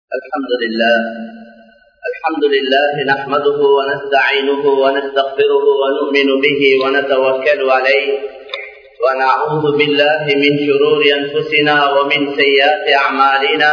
الحمد لله الحمد لله نحمده ونستعينه ونستغفره ونؤمن به ونتوكل عليه ونعوذ بالله من شرور أنفسنا ومن سيئات أعمالنا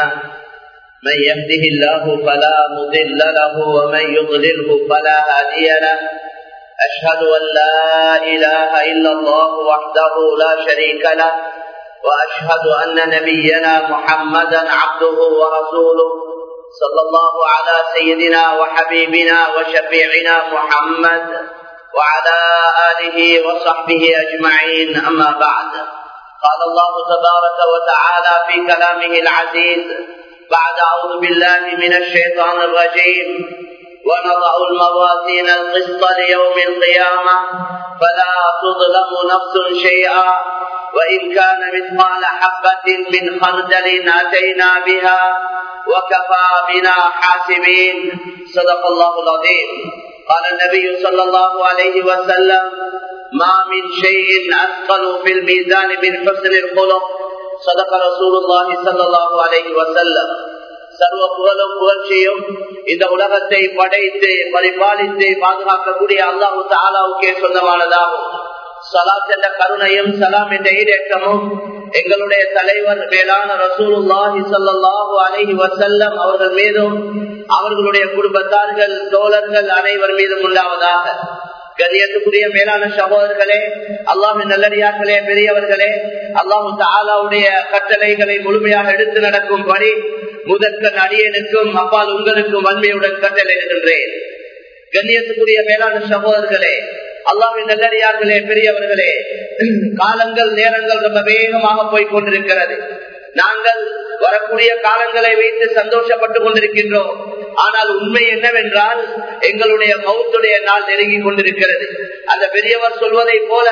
من يهده الله فلا مضل له ومن يضلله فلا هادي له أشهد أن لا إله إلا الله وحده لا شريك له وأشهد أن نبينا محمدا عبده ورسوله صلى الله على سيدنا وحبيبنا وشفيعنا محمد وعلى آله وصحبه أجمعين أما بعد قال الله تبارك وتعالى في كلامه العزيز بعد أعوذ بالله من الشيطان الرجيم ونضع الموازين القسط ليوم القيامة فلا تظلم نفس شيئا وإن كان مثقال حبة من خردل أتينا بها وكفى بنا حاسبين صدق الله العظيم قال النبي صلى الله عليه وسلم ما من شيء أثقل في الميزان من حسن الخلق صدق رسول الله صلى الله عليه وسلم சர்வ புகழும் புகழ்ச்சியும் இந்த உலகத்தை படைத்து பரிபாலித்து பாதுகாக்கக்கூடிய அல்லாஹு தாலாவுக்கே சொந்தமானதாகும் சலாத் என்ற கருணையும் சலாம் என்ற ஈடேற்றமும் எங்களுடைய தலைவர் மேலான ரசூலுல்லாஹி சல்லாஹூ அலஹி வசல்லம் அவர்கள் மீதும் அவர்களுடைய குடும்பத்தார்கள் தோழர்கள் அனைவர் மீதும் உண்டாவதாக கண்ணியத்துக்குரிய மேலான சகோதரர்களே அல்லாஹின் நல்லடியார்களே பெரியவர்களே அல்லாஹு தாலாவுடைய கட்டளைகளை முழுமையாக எடுத்து நடக்கும் படி முதற்கண் அடியனுக்கும் அப்பால் உங்களுக்கும் வன்மையுடன் கட்டளையிடுகின்றேன் கண்ணியத்துக்குரிய மேலான சகோதரர்களே அல்லாவின் நல்லடியார்களே பெரியவர்களே காலங்கள் நேரங்கள் ரொம்ப வேகமாக போய் கொண்டிருக்கிறது நாங்கள் வரக்கூடிய காலங்களை வைத்து சந்தோஷப்பட்டுக் கொண்டிருக்கின்றோம் ஆனால் உண்மை என்னவென்றால் எங்களுடைய மௌத்துடைய நாள் நெருங்கி கொண்டிருக்கிறது அந்த பெரியவர் சொல்வதை போல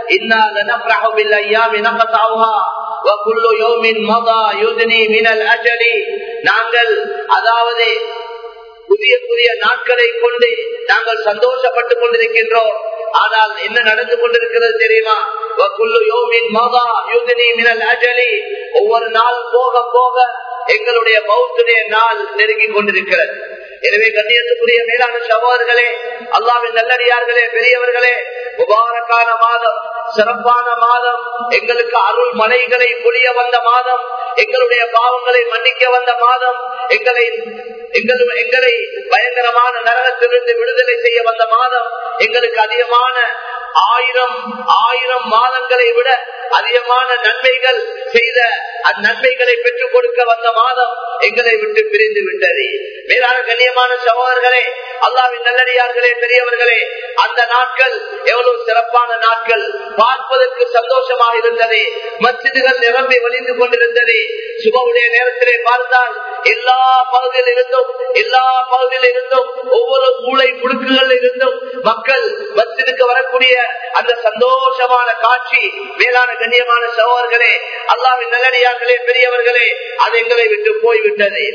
நாங்கள் அதாவது புதிய புதிய நாட்களை கொண்டு நாங்கள் சந்தோஷப்பட்டுக் கொண்டிருக்கின்றோம் ஆனால் என்ன நடந்து கொண்டிருக்கிறது தெரியுமா ஒவ்வொரு நாள் போக போக எங்களுடைய பௌத்துடைய நாள் நெருங்கி கொண்டிருக்கிறது எனவே கண்ணியத்துக்குரிய மேலான சகோதரர்களே அல்லாவின் நல்லடியார்களே பெரியவர்களே முபாரக்கான மாதம் சிறப்பான மாதம் எங்களுக்கு அருள் மலைகளை பொழிய வந்த மாதம் எங்களுடைய பாவங்களை மன்னிக்க வந்த மாதம் எங்களை எங்களை பயங்கரமான நரகத்திலிருந்து விடுதலை செய்ய வந்த மாதம் எங்களுக்கு அதிகமான ஆயிரம் ஆயிரம் மாதங்களை விட அதிகமான நன்மைகள் செய்த அந்நன்மைகளை பெற்றுக் கொடுக்க வந்த மாதம் எங்களை விட்டு பிரிந்து விட்டது மேலான கண்ணியமான சகோதரர்களே அல்லாவின் நல்லடியார்களே பெரியவர்களே அந்த நாட்கள் எவ்வளவு சிறப்பான நாட்கள் பார்ப்பதற்கு சந்தோஷமாக இருந்தது மசிதுகள் நிரம்பி வலிந்து கொண்டிருந்தது சுபவுடைய நேரத்திலே பார்த்தால் எல்லா பகுதியில் இருந்தும் எல்லா பகுதியில் இருந்தும் ஒவ்வொரு மூளை முடுக்குகள் இருந்தும் மக்கள் மசிதுக்கு வரக்கூடிய அந்த சந்தோஷமான காட்சி மேலான கண்ணியமான சகோதரர்களே அல்லாவின் நல்லடியார்களே பெரியவர்களே அது எங்களை விட்டு போய்விட்டது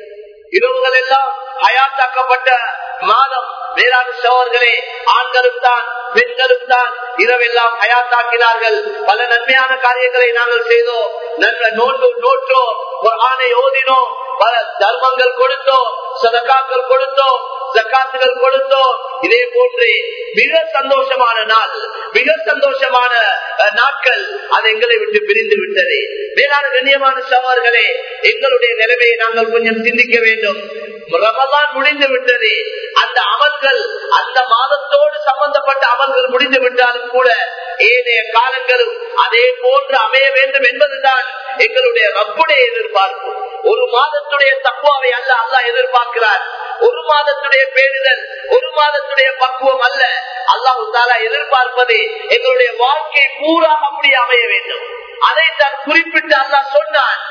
இரவுகள் எல்லாம் அயாத்தாக்கப்பட்ட மாதம் வேளாண் சோழர்களே ஆண்களும் தான் பெண்களும் தான் இரவெல்லாம் ஹயாத்தாக்கினார்கள் பல நன்மையான காரியங்களை நாங்கள் செய்தோம் நல்ல நோட்டு நோற்றோம் ஒரு ஆணை ஓதினோம் பல தர்மங்கள் கொடுத்தோம் சதக்காக்கள் கொடுத்தோம் ஜக்காத்துகள் கொடுத்தோம் இதே போன்று மிக சந்தோஷமான நாள் மிக சந்தோஷமான நாட்கள் அது எங்களை விட்டு பிரிந்து விட்டது வேளாண் கண்ணியமான சவார்களே எங்களுடைய நிலைமையை நாங்கள் கொஞ்சம் சிந்திக்க வேண்டும் ரமதான் முடிந்து விட்டது அந்த அமல்கள் அந்த மாதத்தோடு சம்பந்தப்பட்ட அமல்கள் முடிந்து விட்டாலும் கூட ஏனைய காலங்களும் அதே போன்று அமைய வேண்டும் என்பதுதான் எங்களுடைய ரப்புடைய எதிர்பார்ப்பு ஒரு மாதத்துடைய தக்குவாவை அல்ல அல்ல எதிர்பார்க்கிறார் ஒரு மாதத்துடைய பேரிடல் ஒரு மாதத்துடைய பக்குவம் அல்ல அல்லாஹு தாலா எதிர்பார்ப்பது எங்களுடைய வாழ்க்கை பூரா அப்படி அமைய வேண்டும் அதைத்தான் குறிப்பிட்டு அல்லாஹ் சொன்னான்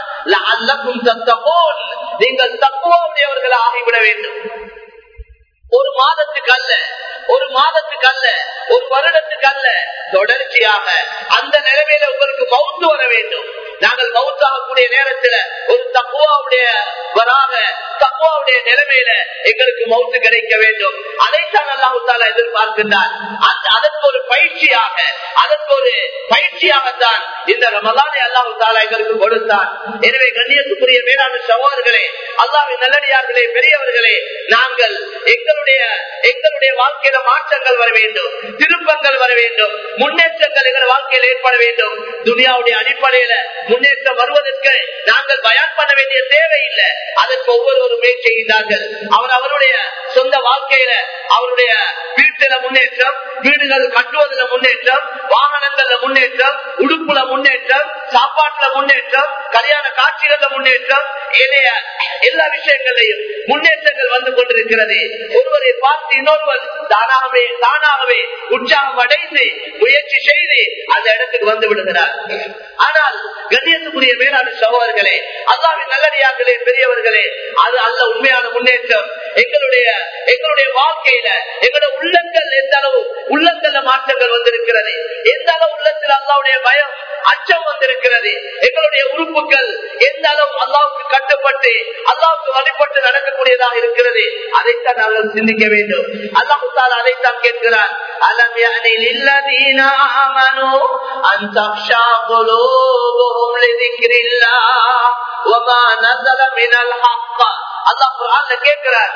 நீங்கள் தக்குவாவுடையவர்கள் ஆகிவிட வேண்டும் ஒரு மாதத்துக்கு அல்ல ஒரு மாதத்துக்கு அல்ல ஒரு வருடத்துக்கு அல்ல தொடர்ச்சியாக அந்த நிலைமையில உங்களுக்கு மவுத்து வர வேண்டும் நாங்கள் மவுத்தாகக்கூடிய நேரத்தில் ஒரு தக்குவாவுடைய வராக தக்குவாவுடைய நிலைமையில எங்களுக்கு மௌத்து கிடைக்க வேண்டும் அதைத்தான் அல்லாஹு தாலா எதிர்பார்க்கின்றார் அந்த- அதற்கு ஒரு பயிற்சியாக அதற்கு ஒரு பயிற்சியாகத்தான் இந்த ரமலானை அல்லாஹு தாலா எங்களுக்கு கொடுத்தார் எனவே கண்ணியத்துக்குரிய வேளாண் சகோதரர்களே அல்லாவின் நல்லடியார்களே பெரியவர்களே நாங்கள் எங்களுடைய எங்களுடைய வாழ்க்கையில மாற்றங்கள் வர வேண்டும் திருப்பங்கள் வர வேண்டும் முன்னேற்றங்கள் எங்கள் வாழ்க்கையில் ஏற்பட வேண்டும் துனியாவுடைய அடிப்படையில முன்னேற்றம் வருவதற்கு நாங்கள் பயன் பண்ண வேண்டிய தேவையில்லை அதற்கு ஒவ்வொருவரும் முயற்சி செய்கின்றார்கள் அவர் அவருடைய சொந்த வாழ்க்கையில அவருடைய வீட்டுல முன்னேற்றம் வீடுகள் கட்டுவதில் முன்னேற்றம் வாகனங்கள்ல முன்னேற்றம் உடுப்புல முன்னேற்றம் சாப்பாட்டுல முன்னேற்றம் கல்யாண காட்சிகள்ல முன்னேற்றம் ஏனைய எல்லா விஷயங்களையும் முன்னேற்றங்கள் வந்து கொண்டிருக்கிறது ஒருவரை பார்த்து இன்னொருவர் தானாகவே தானாகவே உற்சாகம் அடைந்து முயற்சி செய்து அந்த இடத்துக்கு வந்து விடுகிறார் ஆனால் கண்ணியத்துக்குரிய மேலான சகோதரர்களே அல்லாவின் நல்லடியார்களே பெரியவர்களே அது அல்ல உண்மையான முன்னேற்றம் எங்களுடைய எங்களுடைய வாழ்க்கையில எங்களுடைய உள்ளங்கள் எந்த அளவு உள்ளங்கள்ல மாற்றங்கள் வந்திருக்கிறது எந்த அளவு உள்ளத்தில் அல்லாவுடைய பயம் அச்சம் வந்திருக்கிறது எங்களுடைய உறுப்புகள் எந்த அளவு அல்லாவுக்கு கட்டுப்பட்டு அல்லாவுக்கு வழிபட்டு நடக்கக்கூடியதாக இருக்கிறது அதைத்தான் நாங்கள் சிந்திக்க வேண்டும் அல்லாஹு தாலா அதைத்தான் கேட்கிறார் அலம் யானில் இல்லதீன ஆமனு அன் தக்ஷா குலூபுஹும் லிதிக்ரில்லாஹ் வமா நஸல மினல் ஹக்க அல்லாஹ் குர்ஆன்ல கேட்கிறார்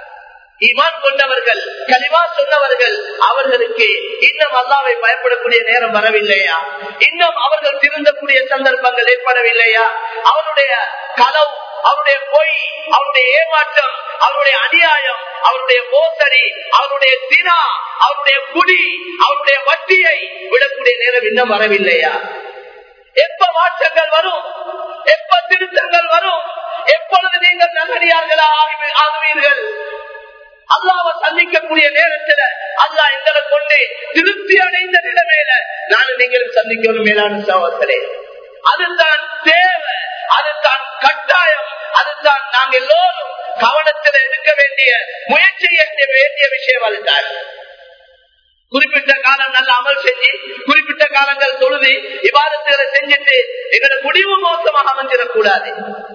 ஈமான் கொண்டவர்கள் கலிமா சொன்னவர்கள் அவர்களுக்கு இன்னும் அல்லாவை பயப்படக்கூடிய நேரம் வரவில்லையா இன்னும் அவர்கள் திருந்தக்கூடிய சந்தர்ப்பங்கள் ஏற்படவில்லையா அவருடைய களவு அவருடைய பொய் அவருடைய ஏமாற்றம் அவருடைய அநியாயம் அவருடைய மோசடி அவருடைய தினா அவருடைய குடி அவருடைய வட்டியை விடக்கூடிய நேரம் இன்னும் வரவில்லையா எப்ப மாற்றங்கள் வரும் எப்ப திருத்தங்கள் வரும் எப்பொழுது நீங்கள் நல்லடியார்களா ஆகுவீ- ஆகுவீர்கள் அல்லாவை சந்திக்கக்கூடிய நேரத்துல அல்லா எங்களை கொண்டு திருப்தி அடைந்த நிலைமையில நானும் நீங்களும் சந்திக்கணும் மேலான சகோதரே அதுதான் தேவை அதுதான் கட்டாயம் அதுதான் நாங்க எல்லோரும் கவனத்தில் எடுக்க வேண்டிய முயற்சி செய்ய வேண்டிய விஷயம் அதுதான் குறிப்பிட்ட காலம் நல்ல அமல் செஞ்சு குறிப்பிட்ட காலங்கள் தொழுது விவாதத்துகளை செஞ்சுட்டு எங்களோட முடிவு மோசமாக அமைஞ்சிடக்கூடாது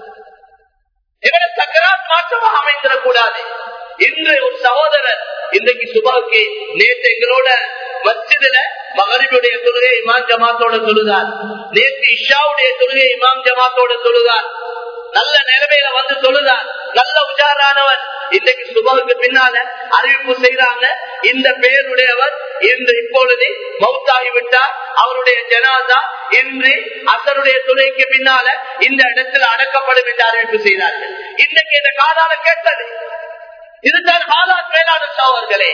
எங்களோட சக்கராத் மாற்றமாக அமைந்திடக்கூடாது இன்று ஒரு சகோதரர் இன்றைக்கு சுபாவுக்கு நேற்று எங்களோட மஸ்ஜிதுல மகரிபுடைய தொழுகை இமாம் ஜமாத்தோட தொழுதார் நேற்று இஷாவுடைய தொழுகை இமாம் ஜமாத்தோட தொழுதார் நல்ல நிலைமையில வந்து தொழுதார் நல்ல உஜாரானவர் இன்றைக்கு சுபாவுக்கு பின்னால அறிவிப்பு செய்யறாங்க இந்த பெயருடையவர் இன்று இப்பொழுது மௌத்தாகி விட்டார் அவருடைய ஜனாதா இன்று அசருடைய துணைக்கு பின்னால இந்த இடத்துல அடக்கப்படும் என்று அறிவிப்பு செய்தார்கள் இன்னைக்கு இந்த காதால கேட்டது இதுதான் காலாத் மேலான சோழர்களே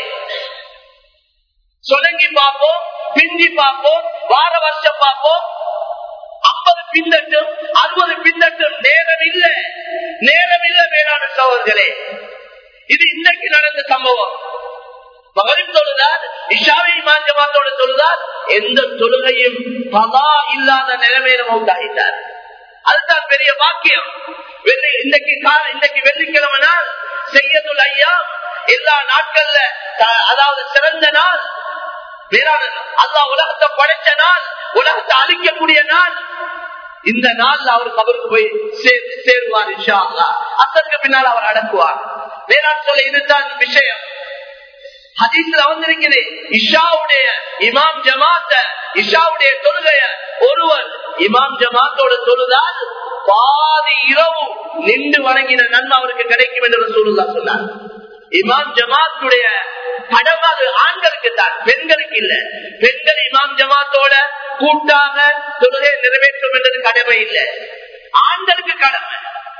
சொலங்கி பார்ப்போம் பிந்தி பார்ப்போம் வார வருஷம் பார்ப்போம் ஐம்பது பின்னட்டும் அறுபது பின்னட்டும் நேரம் இல்ல நேரம் இல்ல மேலான சோழர்களே இது இன்னைக்கு நடந்த சம்பவம் மகரின் தொழுதார் இஷாவை மாஞ்சமாத்தோட தொழுதார் எந்த தொழுகையும் பலா இல்லாத நிலைமையில மௌத்தாகிட்டார் அதுதான் பெரிய வாக்கியம் வெள்ளி இன்னைக்கு கால இன்னைக்கு வெள்ளிக்கிழமை நாள் செய்யதுல் ஐயா எல்லா நாட்கள்ல த- அதாவது சிறந்த நாள் வேறான நாள். அல்லாஹ் உலகத்தை படைச்ச நாள் உலகத்தை அழிக்கக்கூடிய நாள் இந்த நாள்ல அவர் கபருக்கு போய் சே- சேருவார் இன்ஷா அல்லாஹ் அசருக்கு பின்னால் அவர் அடக்குவார் வேளாண் சொல்ல இதுதான் விஷயம் ஹதீஸ்ல வந்திருக்குது இஷாவுடைய இமாம் ஜமாத்த இஷாவுடைய தொழுகைய ஒருவர் இமாம் ஜமாத்தோட தொழுதால் பாதி இரவு நின்று வணங்கின நன்மை அவருக்கு கிடைக்கும் என்று சொல்லுதா சொன்னார் இமாம் ஜமாத்துடைய கடமை அது ஆண்களுக்கு தான் பெண்களுக்கு இல்ல பெண்கள் இமாம் ஜமாத்தோட கூட்டாக தொழுகை நிறைவேற்றும் என்றது கடமை இல்லை ஆண்களுக்கு கடமை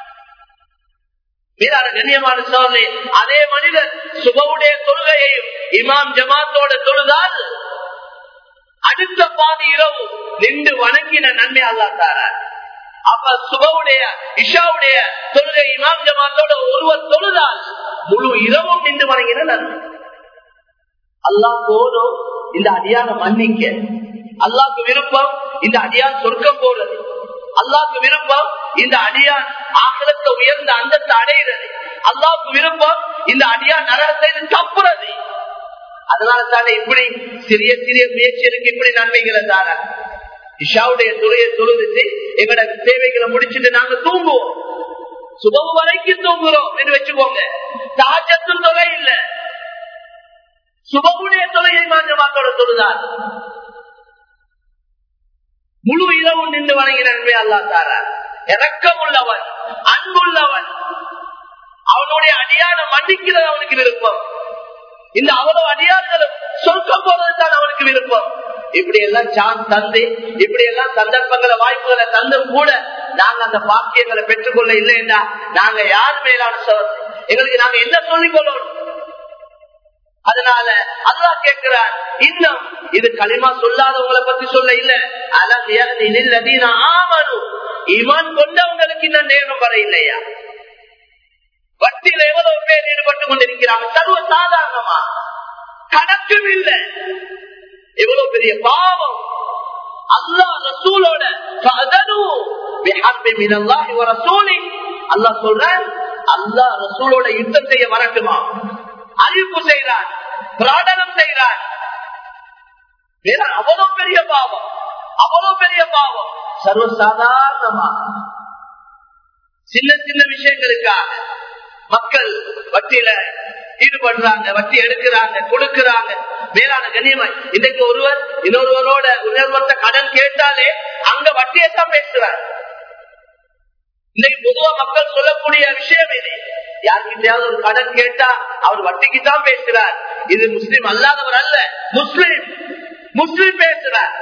மீதான கண்ணியமான சோழனே அதே மனிதர் சுபவுடைய தொழுகையையும் இமாம் ஜமாத்தோட தொழுதால் அடுத்த பாதி இரவு நின்று வணங்கின நன்மை அல்லா தாரார் அப்ப சுபவுடைய இஷாவுடைய தொழுகை இமாம் ஜமாத்தோட ஒருவர் தொழுதால் முழு இரவும் நின்று வணங்கின நன்மை அல்லாஹ் போதும் இந்த அடியான மன்னிக்க அல்லாஹ்க்கு விருப்பம் இந்த அடியான் சொர்க்கம் போறது அல்லாஹ்க்கு விருப்பம் இந்த அடியான் ஆக்கிரத்தை உயர்ந்த அந்தத்தை அடைகிறது அல்லாஹ்க்கு விருப்பம் இந்த அடியான் நரகத்தை தப்புறது அதனால தானே இப்படி சிறிய சிறிய முயற்சிகளுக்கு இப்படி நன்மைகளை தார இஷாவுடைய துறையை தொழுதுட்டு எங்களோட தேவைகளை முடிச்சுட்டு நாங்க தூங்குவோம் சுபவு வரைக்கும் தூங்குறோம் என்று வச்சுக்கோங்க தாஜத்தும் தொலை இல்ல சுபகுடைய தொலையை மாற்றமாக்கோட தொழுதார் முழு இரவு நின்று வணங்கின நன்மை அல்லா தார இறக்கம் உள்ளவன் அன்புள்ளவன் அவனுடைய அடியான மன்னிக்கிறது அவனுக்கு விருப்பம் இந்த அவ்வளவு அடியார்களும் சொர்க்கம் போறதுதான் அவனுக்கு விருப்பம் இப்படி எல்லாம் சான் தந்து இப்படி எல்லாம் சந்தர்ப்பங்களை வாய்ப்புகளை தந்தும் கூட நாங்க அந்த பாக்கியங்களை பெற்றுக்கொள்ள இல்லைன்னா நாங்க யார் மேலான சோதனை எங்களுக்கு நாங்க என்ன சொல்லிக் கொள்ளணும் அதனால அல்லா கேட்கிறார் இன்னும் இது களிமா சொல்லாதவங்களை பத்தி சொல்ல இல்ல அலதீன ஆமனு ஈமான் கொண்டவங்களுக்கு இன்னும் நேரம் வர இல்லையா வட்டியில எவ்வளவு பேர் ஈடுபட்டு கொண்டிருக்கிறாங்க சர்வ சாதாரணமா கணக்கும் இல்லை எவ்வளவு பெரிய பாவம் அல்லா ரசூலோட அல்லா சொல்ற அல்லா ரசூலோட யுத்தம் செய்ய வரட்டுமா அறிவிப்பு செய்கிறார் பிராடனம் செய்கிறார் அவ்வளவு பெரிய பாவம் அவ்வளவு பெரிய பாவம் சர்வசாதாரணமா சின்ன சின்ன விஷயங்களுக்காக மக்கள் வட்டியில ஈடுபடுறாங்க வட்டி எடுக்கிறாங்க கொடுக்கிறாங்க மேலான கண்ணியமாய் இன்றைக்கு ஒருவர் இன்னொருவரோட உணர்வத்த கடன் கேட்டாலே அங்க வட்டியத்தான் பேசுறார் இன்னைக்கு பொதுவா மக்கள் சொல்லக்கூடிய விஷயம் இது யாருக்கிட்டையாவது ஒரு கடன் கேட்டா அவர் வட்டிக்கு தான் பேசுறார் இது முஸ்லீம் அல்லாதவர் அல்ல முஸ்லீம் முஸ்லீம் பேசுறார்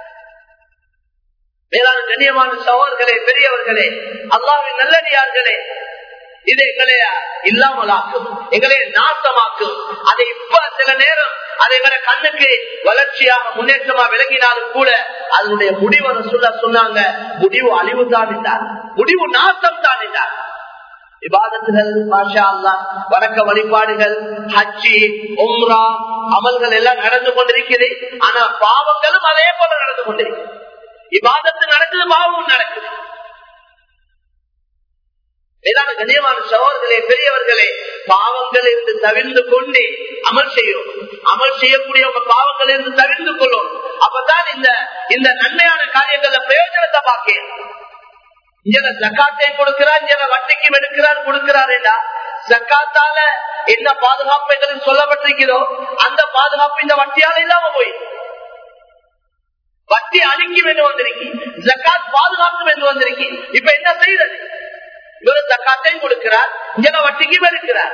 மேலான கண்ணியமான சகோதர்களே பெரியவர்களே அல்லாவின் நல்லடியார்களே இது எங்களை இல்லாமலாக்கும் எங்களை நாசமாக்கும் அதை இப்ப சில நேரம் அதை வர கண்ணுக்கு வளர்ச்சியாக முன்னேற்றமா விளங்கினாலும் கூட அதனுடைய முடிவை சொல்ல சொன்னாங்க முடிவு அழிவு தான் என்றார் முடிவு நாசம் தான் என்றார் விவாதத்துகள் மாஷா அல்லா வணக்க வழிபாடுகள் ஹஜ்ஜி உம்ரா அமல்கள் எல்லாம் நடந்து கொண்டிருக்கிறது ஆனா பாவங்களும் அதே போல நடந்து கொண்டிருக்கிறது விவாதத்து நடக்குது பாவமும் நடக்குது மேலான கண்ணியமான சகோதரர்களே பெரியவர்களே பாவங்கள் இருந்து தவிர்ந்து கொண்டு அமல் செய்யும் அமல் செய்யக்கூடியவங்க பாவங்கள் இருந்து தவிர்த்து கொள்ளும் அப்பதான் இந்த இந்த நன்மையான காரியங்கள பிரயோஜனத்தை பார்க்கிறேன் இங்க ஜக்காத்தை கொடுக்கிறார் இங்க வட்டிக்கும் எடுக்கிறார் கொடுக்கிறார் ஜக்காத்தால என்ன பாதுகாப்பு எங்களுக்கு சொல்லப்பட்டிருக்கிறோ அந்த பாதுகாப்பு இந்த வட்டியால இல்லாம போய் வட்டி அழிக்கும் என்று வந்திருக்கு ஜக்காத் பாதுகாக்கும் என்று வந்திருக்கு இப்ப என்ன செய்யறது இவர் ஜக்காத்தையும் கொடுக்கிறார் இங்க வட்டிக்கும் எடுக்கிறார்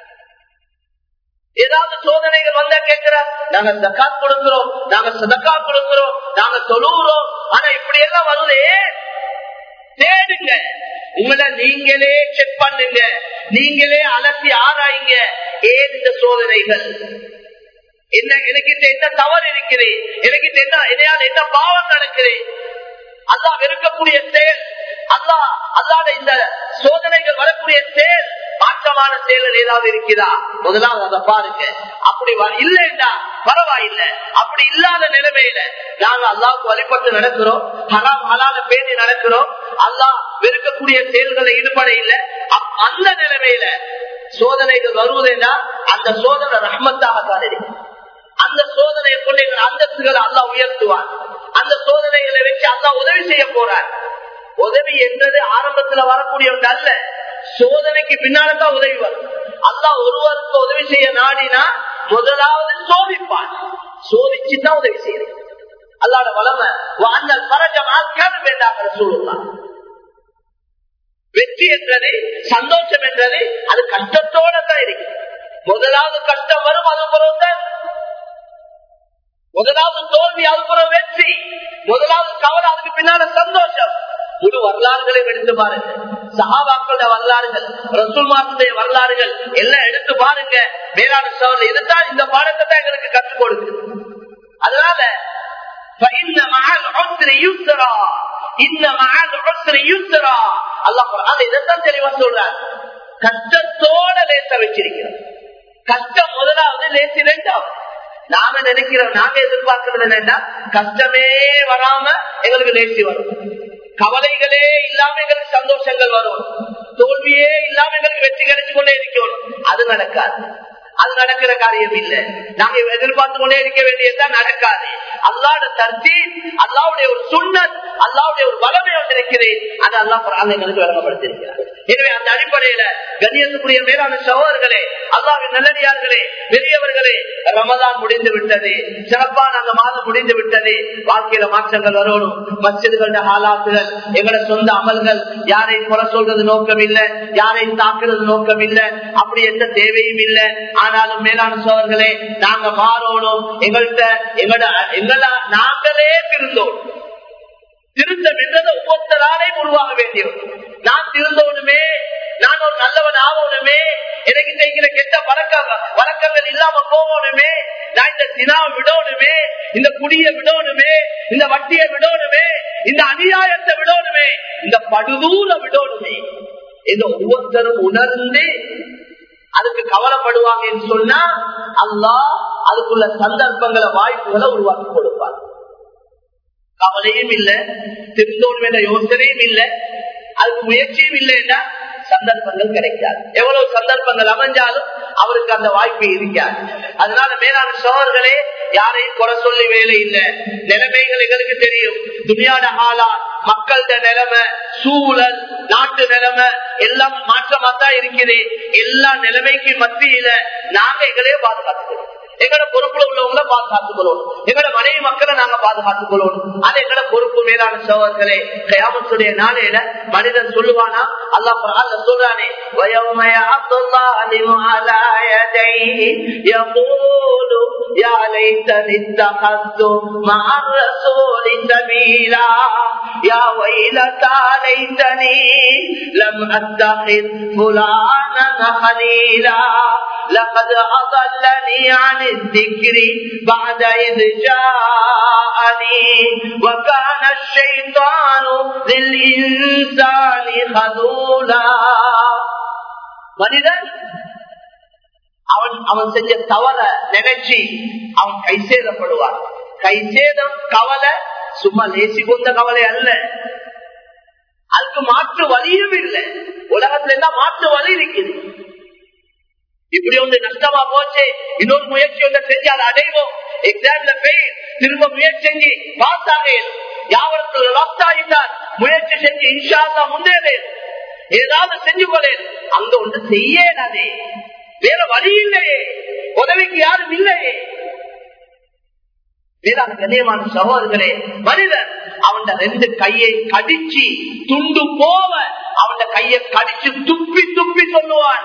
ஏதாவது சோதனைகள் வந்தா கேட்கிறார் நாங்க ஜக்காத் கொடுக்கிறோம் நாங்க சதக்கா கொடுக்கிறோம் நாங்க தொழுகிறோம் ஆனா இப்படி எல்லாம் வருதே தேடுங்க உங்களை நீங்களே செக் பண்ணுங்க நீங்களே அலசி ஆராயுங்க ஏன் இந்த சோதனைகள் என்ன எனக்கு என்ன தவறு இருக்குது எனக்கு என்ன என்னையால் என்ன பாவம் நடக்குது அல்லா வெறுக்கக்கூடிய செயல் அல்லா அல்லாத இந்த சோதனைகள் வரக்கூடிய செயல் மாற்றமான செயல்கள் ஏதாவது இருக்குதா முதலாவது அதை பாருங்க அப்படி இல்லைன்னா பரவாயில்ல அப்படி இல்லாத நிலைமையில நாங்க அல்லாவுக்கு வழிபட்டு நடக்கிறோம் ஹராம் ஹலால பேணி நடக்கிறோம் அல்லா வெறுக்கக்கூடிய செயல்களை ஈடுபட இல்லை அந்த நிலைமையில சோதனைகள் வருவதுன்னா அந்த சோதனை ரஹ்மத்தாக தான் இருக்கு அந்த சோதனையை கொண்டு எங்கள் அந்தஸ்துகளை அல்லா உயர்த்துவார் அந்த சோதனைகளை வச்சு அல்லா உதவி செய்ய போறார் உதவி என்றது ஆரம்பத்துல வரக்கூடிய ஒன்று அல்ல சோதனைக்கு பின்னால்தான் உதவி வரும் அல்லா ஒருவருக்கு உதவி செய்ய நாடினா முதலாவது சோதிப்பான் சோதிச்சுதான் உதவி செய்யறேன் அல்லாட வளமை அந்த பரஜம் ஆக்கியாலும் வேண்டாம் சொல்லலாம் வெற்றி என்றது சந்தோஷம் என்றது அது கஷ்டத்தோட தான் இருக்கு முதலாவது கஷ்டம் வரும் அது பிறகுதான் முதலாவது தோல்வி அது பிறகு வெற்றி முதலாவது கவலை அதுக்கு பின்னால சந்தோஷம் முழு வரலாறுகளை எடுத்து பாருங்க சகாபாக்களுடைய வரலாறுகள் ரசூல்மார்களுடைய வரலாறுகள் எல்லாம் எடுத்து பாருங்க வேளாண் சோழல் இதுதான் இந்த பாடத்தை தான் எங்களுக்கு கற்றுக் கொடுக்குது அதனால இதைத்தான் தெளிவா சொல்றார் கஷ்டத்தோட லேச வச்சிருக்கிறோம் கஷ்டம் முதலாவது லேசி ரெண்டாவது நாம நினைக்கிறோம் நாங்க எதிர்பார்க்கிறது என்னன்னா கஷ்டமே வராம எங்களுக்கு லேசி வரும் கவலைகளே இல்லாம எங்களுக்கு சந்தோஷங்கள் வரும் தோல்வியே இல்லாம எங்களுக்கு வெற்றி கிடைச்சு கொண்டே இருக்கணும் அது நடக்காது அது நடக்கிற காரியம் இல்ல நாங்க எதிர்பார்த்து கொண்டே இருக்க வேண்டியதுதான் நடக்காது அல்லாட தர்த்தி அல்லாவுடைய ஒரு சுண்ணத் அல்லாவுடைய ஒரு வளமை இருக்கிறது அது அல்லா குரான் எங்களுக்கு விளங்கப்படுத்திருக்கிறார் எனவே அந்த அடிப்படையில கண்ணியத்துக்குரிய மேலான சகோதரர்களே அல்லாவின் நல்லடியார்களே பெரியவர்களே ரமதான் முடிந்து விட்டது சிறப்பான அந்த மாதம் முடிந்து விட்டது வாழ்க்கையில மாற்றங்கள் வரணும் மசிதுகள ஆலாத்துகள் எங்களோட சொந்த அமல்கள் யாரையும் குறை சொல்றது நோக்கம் இல்ல யாரையும் தாக்குறது நோக்கம் இல்ல அப்படி எந்த தேவையும் இல்ல ஆனாலும் மேலான சோழர்களே நாங்க மாறணும் எங்கள்கிட்ட எங்களோட எங்கள நாங்களே திருந்தோம் திருத்தம் என்றது ஒவ்வொருத்தராலையும் உருவாக வேண்டியது நான் திருந்தோனுமே நான் ஒரு நல்லவன் ஆகணுமே எனக்கு செய்கிற கெட்ட பழக்க வழக்கங்கள் இல்லாம போகணுமே நான் இந்த தினாவை விடணுமே இந்த குடிய விடணுமே இந்த வட்டியை விடணுமே இந்த அநியாயத்தை விடணுமே இந்த படுதூர விடணுமே இந்த ஒவ்வொருத்தரும் உணர்ந்து அதுக்கு கவலைப்படுவாங்கன்னு சொன்னா அல்லாஹ் அதுக்குள்ள சந்தர்ப்பங்களை வாய்ப்புகளை உருவாக்கி கொடுப்பார் கவலையும் இல்ல திருந்தோம் என்ற யோசனையும் இல்ல அதுக்கு முயற்சியும் இல்லைன்னா சந்தர்ப்பங்கள் கிடைக்காது எவ்வளவு சந்தர்ப்பங்கள் அமைஞ்சாலும் அவருக்கு அந்த வாய்ப்பு இருக்காது அதனால மேலான சோழர்களே யாரையும் குறை சொல்லி வேலை இல்லை நிலைமைகள் எங்களுக்கு தெரியும் துணியாட ஆளா மக்கள்கிட்ட நிலைமை சூழல் நாட்டு நிலைமை எல்லாம் மாற்றமா தான் இருக்குது எல்லா நிலைமைக்கு மத்தியில நாங்க எங்களையே பாதுகாத்துக்கிறோம் எங்கட பொறுப்புல உள்ளவங்கள பாதுகாத்துக் கொள்ளணும் எங்கட மனைவி மக்களை நாங்க பாதுகாத்துக் கொள்ளணும் அது எங்கட பொறுப்பு மேலான சோழர்களே கயாமத்துடைய நாளையில மனிதன் சொல்லுவானா அல்லாஹ் சொல்றானே يا ليتني اتخذت مع الرسول سبيلا يا ويلتى ليتني لم اتخذ فلانا خليلا لقد اضلني عن الذكر بعد اذ جاءني وكان الشيطان للانسان خذولا மனிதன் அவன் அவன் செஞ்ச தவற நினைச்சு அவன் கை சேதப்படுவான் கை சேதம் கவலை சும்மா லேசி கொண்ட கவலை அல்ல அதுக்கு மாற்று வழியும் இல்லை உலகத்துல இருந்தா மாற்று வழி இருக்குது இப்படி ஒன்று நஷ்டமா போச்சு இன்னொரு முயற்சி ஒன்று செஞ்சு அதை அடைவோம் எக்ஸாம்ல போய் திரும்ப முயற்சி செஞ்சு பாஸ் ஆகையில் யாவரத்தில் லாஸ்ட் ஆகிட்டார் முயற்சி செஞ்சு இன்ஷால்லா முன்னேறேன் ஏதாவது செஞ்சு கொள்ளேன் அங்க ஒன்று செய்யலாதே வேற வழி இல்லையே உதவிக்கு யாரும் இல்லையே வேறான கண்ணியமான சகோதரர்களே மனிதன் அவன் ரெண்டு கையை கடிச்சு துண்டு போவ அவன் கையை கடிச்சு துப்பி துப்பி சொல்லுவான்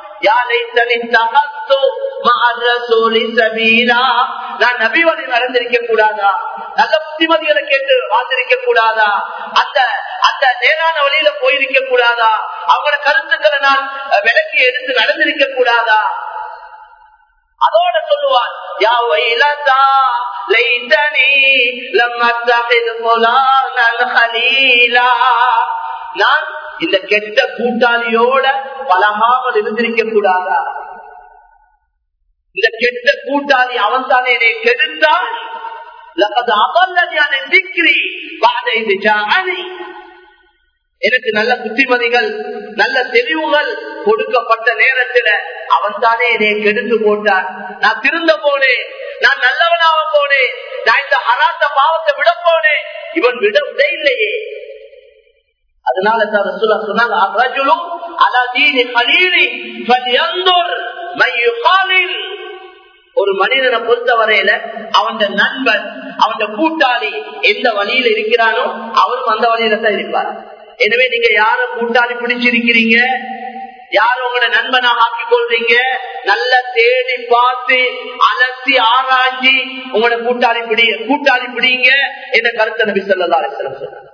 நான் நபிவதை நடந்திருக்க கூடாதா நல்ல புத்திமதிகளை கேட்டு வாழ்ந்திருக்க கூடாதா அந்த அந்த நேரான வழியில போயிருக்க கூடாதா அவங்களோட கருத்துக்களை நான் விலக்கி எடுத்து நடந்திருக்க கூடாதா அதோட சொல்லுவான் யா வைலதா லைதனி லம் அத்தகிது ஃபுலானன் ஹலீலா நான் இந்த கெட்ட கூட்டாளியோட பழகாமல் இருந்திருக்க கூடாதா இந்த கெட்ட கூட்டாளி அவன் தானே என்னை கெடுத்தான் எனக்கு நல்ல புத்திமதிகள் நல்ல தெளிவுகள் கொடுக்கப்பட்ட நேரத்துல அவன் தானே என்னை கெடுத்து போட்டான் நான் திருந்த போனேன் நான் நல்லவனாக போனேன் நான் இந்த ஹராத்த பாவத்தை விட போனேன் இவன் விட விட இல்லையே அதனால தான் ரசூலா சொன்னாங்க அர்ரஜுலும் அலா தீனி கலீலி ஃபல்யன்துர் மையுகாலில் ஒரு மனிதனை பொறுத்த வரையில அவன் நண்பன் அவன் கூட்டாளி எந்த வழியில இருக்கிறானோ அவரும் அந்த வழியில தான் இருப்பார் எனவே நீங்க யார கூட்டாளி பிடிச்சிருக்கிறீங்க யார உங்களோட நண்பனாக ஆக்கிக் கொள்றீங்க நல்ல தேடி பார்த்து அலசி ஆராய்ச்சி உங்களோட கூட்டாளி பிடி கூட்டாளி பிடிங்க என்ற கருத்தை நபி சொல்லா அலிஸ்லம் சொன்னார்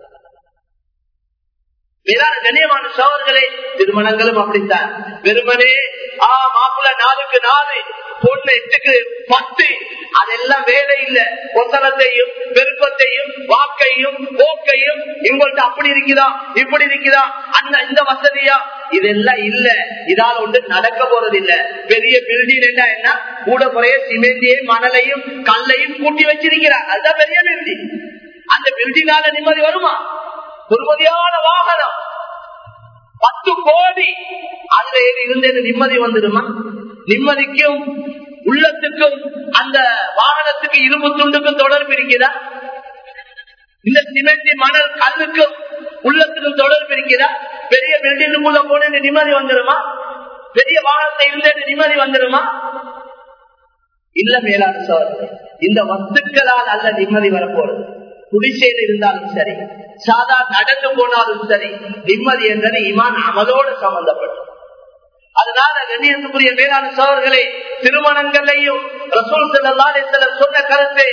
வேறான கண்ணியமான சோழர்களே திருமணங்களும் அப்படித்தான் வெறுமனே ஆ மாப்பிள்ள நாலுக்கு நாலு பொண்ணு எட்டுக்கு பத்து அதெல்லாம் வேலை இல்ல ஒசரத்தையும் பெருக்கத்தையும் வாக்கையும் போக்கையும் இவங்கள்ட்ட அப்படி இருக்குதா இப்படி இருக்குதா அந்த இந்த வசதியா இதெல்லாம் இல்ல இதால ஒன்று நடக்க போறது இல்ல பெரிய பில்டிங் என்ன கூட குறைய சிமெண்டியையும் மணலையும் கல்லையும் கூட்டி வச்சிருக்கிறார் அதுதான் பெரிய பில்டிங் அந்த பில்டிங்கால நிம்மதி வருமா பொறுமதியான வாகனம் பத்து கோடி அதுல இருந்தது நிம்மதி வந்துடுமா நிம்மதிக்கும் உள்ளத்துக்கும் அந்த வாகனத்துக்கு இரும்பு துண்டுக்கும் தொடர்பு இருக்கிறதா இந்த சிமெண்ட் மணல் கல்லுக்கும் உள்ளத்துக்கும் தொடர்பு இருக்கிறதா பெரிய பில்டிங்குள்ள போன நிம்மதி வந்துருமா பெரிய வாகனத்தை இருந்த நிம்மதி வந்துருமா இல்ல மேலான சோழர்கள் இந்த வஸ்துக்களால் அல்ல நிம்மதி வரப்போறது குடிசையில் இருந்தாலும் சரி சாதா நடந்து போனாலும் சரி நிம்மதி என்பது இமான் அமலோடு சம்பந்தப்பட்டது அதனால கண்ணியத்துக்குரிய மேலான சோழர்களே திருமணங்களையும் ரசூல் செல்லாத சொன்ன கருத்து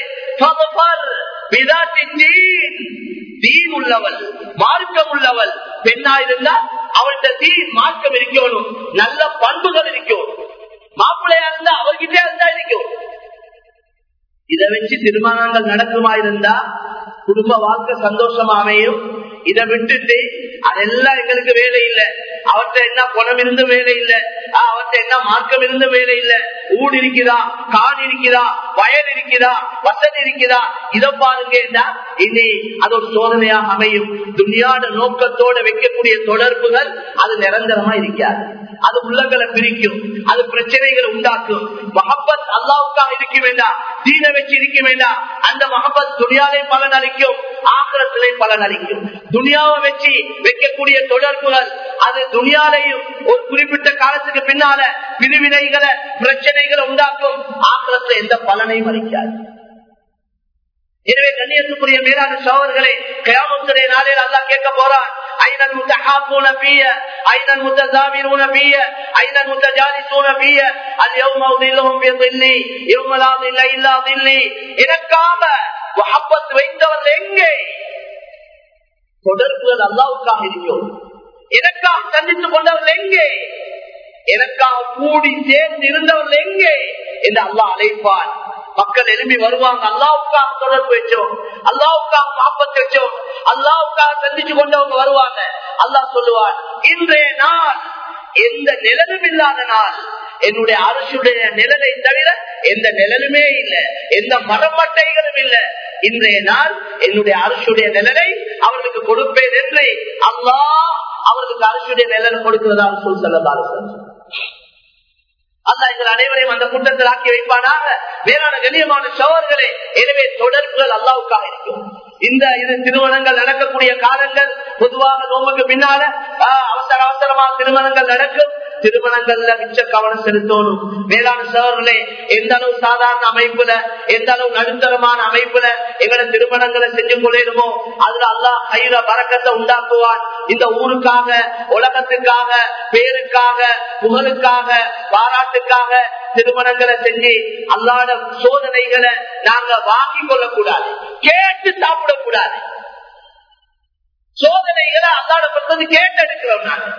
தீன் உள்ளவள் மார்க்கம் உள்ளவள் பெண்ணா இருந்தா அவள்கிட்ட தீன் மார்க்கம் இருக்கணும் நல்ல பண்புகள் இருக்கணும் மாப்பிள்ளையா இருந்தா அவர்கிட்ட இருந்தா இருக்கும் இதை வச்சு திருமணங்கள் நடக்குமா இருந்தா குடும்ப வாழ்க்கை சந்தோஷமா அமையும் இதை விட்டுட்டு அதெல்லாம் எங்களுக்கு வேலை இல்லை அவர்கிட்ட என்ன குணம் இருந்து வேலை இல்லை அவர்கிட்ட என்ன மார்க்கம் இருந்து வேலை இல்லை ஊடு இருக்கிறா காடு இருக்கிறா வயல் இருக்கிறா வசதி இருக்கிறா இதை பாருங்க இனி அது ஒரு சோதனையாக அமையும் துணியாட நோக்கத்தோட வைக்கக்கூடிய தொடர்புகள் அது நிரந்தரமா இருக்காது அது உள்ளங்களை பிரிக்கும் அது பிரச்சனைகளை உண்டாக்கும் மஹப்பத் அல்லாவுக்காக இருக்க வேண்டாம் தீன வச்சு இருக்க வேண்டாம் அந்த மஹப்பத் துணியாலே பலன் அளிக்கும் ஆக்கிரத்திலே பலன் அளிக்கும் துணியாவை வச்சு வைக்கக்கூடிய தொடர்புகள் அது துணியாலையும் ஒரு குறிப்பிட்ட காலத்துக்கு பின்னால பிரிவினைகளை பிரச்சனைகளை உண்டாக்கும் ஆக்கிரத்துல எந்த பலனையும் அளிக்காது எனவே கண்ணியத்துக்குரிய மேலான சோழர்களே கயாமத்துடைய நாளில் அல்லா கேட்க போறான் أين المتحابون في أين المتزامرون في أين المتجالسون في اليوم أظلهم في ظلي يوم لا ظل إلا ظلي எனக்காக முகப்பத் வைத்தவர்கள் எங்கே தொடர்புகள் அல்லாவுக்காக இருக்கும் எனக்காக சந்தித்துக் கொண்டவர்கள் எங்கே எனக்காக கூடி சேர்ந்து இருந்தவர்கள் எங்கே என்று அல்லாஹ் அழைப்பான் மக்கள் எழுப்பி வருவாங்க அல்லாவுக்காக தொடர்பு வச்சோம் அல்லாவுக்காக காப்பத்து வச்சோம் அல்லாவுக்காக சந்திச்சு கொண்டவங்க வருவாங்க அல்லாஹ் சொல்லுவார் இன்றைய நாள் எந்த நிழலும் இல்லாத நாள் என்னுடைய அரசுடைய நிழலை தவிர எந்த நிழலுமே இல்லை எந்த மரமட்டைகளும் இல்லை இன்றைய நாள் என்னுடைய அரசுடைய நிழலை அவர்களுக்கு கொடுப்பேன் என்று அல்லாஹ் அவர்களுக்கு அரசுடைய நிழலை கொடுக்கிறதா சொல் சொல்லலாம் அல்ல எங்கள் அனைவரையும் அந்த கூட்டத்தில் ஆக்கி வைப்பானாக வேளாண் கண்ணியமான சோழர்களே எனவே தொடர்புகள் அல்லாவுக்காக இருக்கும் இந்த இது திருமணங்கள் நடக்கக்கூடிய காலங்கள் பொதுவாக நோம்புக்கு பின்னால அவசர அவசரமா திருமணங்கள் நடக்கும் திருமணங்கள்ல மிச்ச கவனம் செலுத்தணும் வேளாண் சோழர்களே எந்த அளவு சாதாரண அமைப்புல எந்த அளவு நடுத்தரமான அமைப்புல எங்களை திருமணங்களை செஞ்சு கொள்ளணுமோ அதுல அல்லாஹ் கையில பறக்கத்தை உண்டாக்குவான் இந்த ஊருக்காக உலகத்துக்காக பேருக்காக புகழுக்காக பாராட்டுக்காக திருமணங்களை செஞ்சு அல்லாட சோதனைகளை நாங்க வாங்கி கொள்ளக்கூடாது கேட்டு சாப்பிடக்கூடாது சோதனைகளை அல்லாட பண்றது கேட்டு எடுக்கிறோம் நாங்க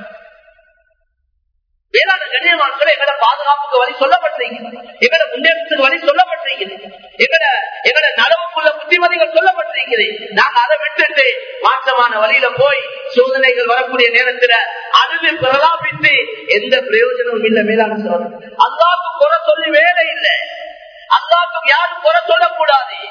வேளாண் கண்ணியமான்களை எங்கட பாதுகாப்புக்கு வழி சொல்லப்பட்டிருக்கிறது எங்கட முன்னேற்றத்துக்கு வழி சொல்லப்பட்டிருக்கிறது எங்கட எங்கட நலவுக்குள்ள புத்திமதிகள் சொல்லப்பட்டிருக்கிறது நாங்க அதை விட்டுட்டு மாற்றமான வழியில போய் சோதனைகள் வரக்கூடிய நேரத்துல அழுது பிரலாபித்து எந்த பிரயோஜனமும் இல்லை மேலான சோதனை அல்லாவுக்கு குறை சொல்லி வேலை இல்லை அல்லாவுக்கு யாரும் குறை சொல்லக்கூடாது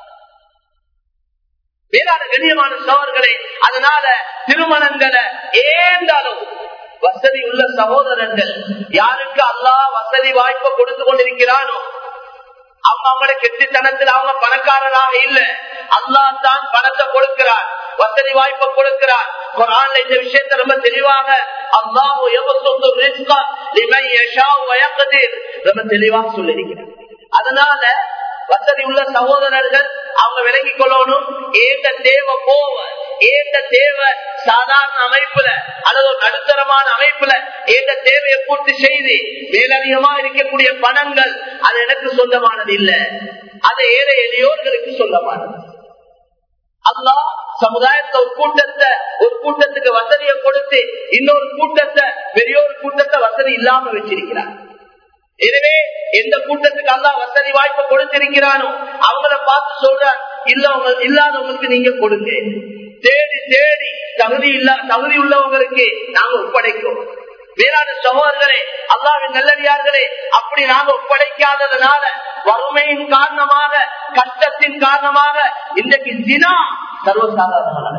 வேளாண் கண்ணியமான சோழர்களே அதனால திருமணங்களை ஏந்தாலும் வசதி உள்ள சகோதரர்கள் யாருக்கு அல்லா வசதி வாய்ப்பை கொடுத்து கொண்டிருக்கிறானோ அவங்க அவங்களோட கெட்டித்தனத்தில் அவங்க பணக்காரராக இல்ல அல்லா தான் பணத்தை கொடுக்கிறார் வசதி வாய்ப்பை கொடுக்கிறார் குரான்ல இந்த விஷயத்தை ரொம்ப தெளிவாக அல்லாஹ் ரொம்ப தெளிவாக சொல்லியிருக்கிறார் அதனால வசதி உள்ள சகோதரர்கள் அவங்க விலகிக் கொள்ளணும் ஏந்த தேவை போவ ஏந்த தேவை சாதாரண அமைப்புல அல்லது ஒரு நடுத்தரமான அமைப்புல ஏந்த தேவையை பூர்த்தி செய்து மேலதிகமா இருக்கக்கூடிய பணங்கள் அது எனக்கு சொந்தமானது இல்ல அது ஏழை எளியோர்களுக்கு சொந்தமானது அல்லா சமுதாயத்தை ஒரு கூட்டத்தை ஒரு கூட்டத்துக்கு வசதியை கொடுத்து இன்னொரு கூட்டத்தை பெரிய ஒரு கூட்டத்தை வசதி இல்லாம வச்சிருக்கிறார் எனவே எந்த கூட்டத்துக்கு அல்லா வசதி வாய்ப்பை கொடுத்திருக்கிறானோ அவங்கள பார்த்து சொல்றார் இல்லவங்க இல்லாதவங்களுக்கு நீங்க கொடுங்க தேடி தேடி தகுதி இல்ல தகுதி உள்ளவங்களுக்கு நாங்க ஒப்படைக்கிறோம் வேளாண் சகோதரர்களே அல்லாவின் நல்லடியார்களே அப்படி நாங்க ஒப்படைக்காததுனால வறுமையின் காரணமாக கஷ்டத்தின் காரணமாக இன்றைக்கு தினா சர்வசாதாரணமான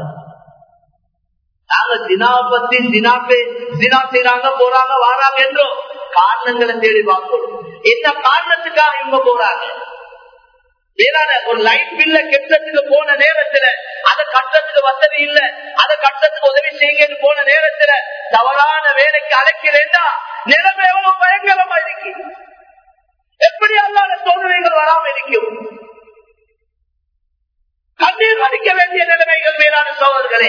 நாங்க தினா பத்தி தினாக்கு தினா செய்யறாங்க போறாங்க வாராங்க என்றோ காரணங்களை தேடி பார்க்கணும் என்ன காரணத்துக்காக இவங்க போறாங்க வேளாண் ஒரு லைட் பில்ல கெட்டத்துக்கு போன நேரத்துல அதை கட்டத்துக்கு வசதி இல்ல அதை கட்டத்துக்கு உதவி செய்யுங்கன்னு போன நேரத்துல தவறான வேலைக்கு அழைக்கிறேன்னா நிலைமை எவ்வளவு பயங்கரமா இருக்கு எப்படி அல்லாத சோதனைகள் வராம இருக்கும் கண்ணீர் வடிக்க வேண்டிய நிலைமைகள் மேலான சோழர்களே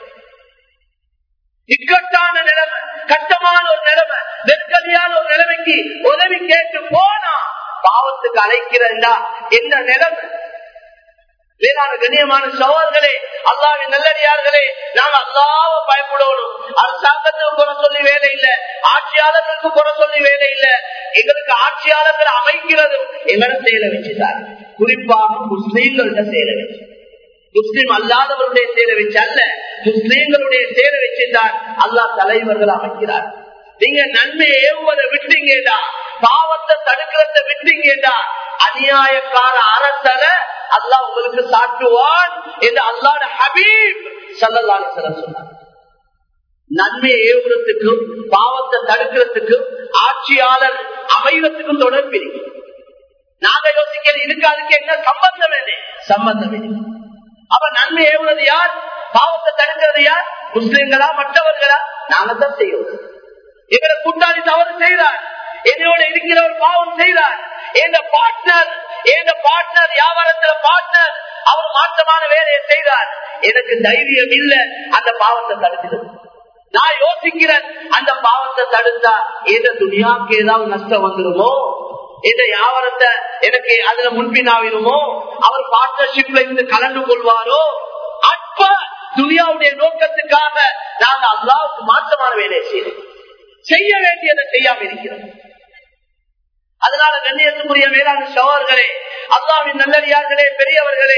இக்கட்டான நிலைமை கஷ்டமான ஒரு நிலைமை நெருக்கடியான ஒரு நிலைமைக்கு உதவி கேட்டு போனா பாவத்துக்கு அழைக்கிறா என்ன நிலைமை வேளாண் கண்ணியமான சோழர்களே அல்லாவின் நல்லடியார்களே நாங்க அல்லாவ பயப்படணும் அரசாங்கத்துக்கு குறை சொல்லி வேலை இல்ல ஆட்சியாளர்களுக்கு குறை சொல்லி வேலை இல்ல எங்களுக்கு ஆட்சியாளர்கள் அமைக்கிறதும் எங்களை செயல வச்சுட்டார் குறிப்பாக முஸ்லீம்கள்ட்ட செயல வச்சு முஸ்லிம் அல்லாதவருடைய சேர வச்சு அல்ல முஸ்லீம்களுடைய சேர வச்சுதான் அல்லா தலைவர்கள் அமைக்கிறார் நீங்க நன்மை ஏவுவதை விட்டீங்கடா பாவத்தை தடுக்கிறத விட்டீங்கடா அநியாயக்கார அரசனை அல்லா உங்களுக்கு சாட்டுவான் என்று அல்லாட ஹபீப் சல்லல்லாஹு சொன்னார் நன்மையை ஏவுறதுக்கும் பாவத்தை தடுக்கிறதுக்கும் ஆட்சியாளர் அமைவதற்கும் தொடர்பு இருக்கு நாங்க யோசிக்கிற இதுக்கு அதுக்கு என்ன சம்பந்தம் என்ன சம்பந்தம் இல்லை அப்ப நன்மை ஏவுறது யார் பாவத்தை தடுக்கிறது யார் முஸ்லிம்களா மற்றவர்களா நாங்க தான் செய்யணும் எங்களை கூட்டாளி தவறு செய்தார் என்னோட இருக்கிற ஒரு பாவம் செய்தார் எந்த பார்ட்னர் எந்த பார்ட்னர் வியாபாரத்துல பார்ட்னர் அவர் மாற்றமான வேலையை செய்தார் எனக்கு தைரியம் இல்ல அந்த பாவத்தை தடுக்கிறது நான் யோசிக்கிறேன் அந்த பாவத்தை தடுத்தா எந்த துணியாவுக்கு ஏதாவது நஷ்டம் வந்துருமோ எந்த வியாபாரத்தை எனக்கு அதுல முன்பினாவிடுமோ அவர் பார்ட்னர்ஷிப்ல இருந்து கலந்து கொள்வாரோ அப்ப துனியாவுடைய நோக்கத்துக்காக நாங்க அல்லாவுக்கு மாற்றமான வேலையை செய்யறோம் செய்ய வேண்டியதை செய்யாம இருக்கிறோம் அதனால கண்ணியத்துக்குரிய வேளாண் சோழர்களே அல்லாவின் நல்லடியார்களே பெரியவர்களே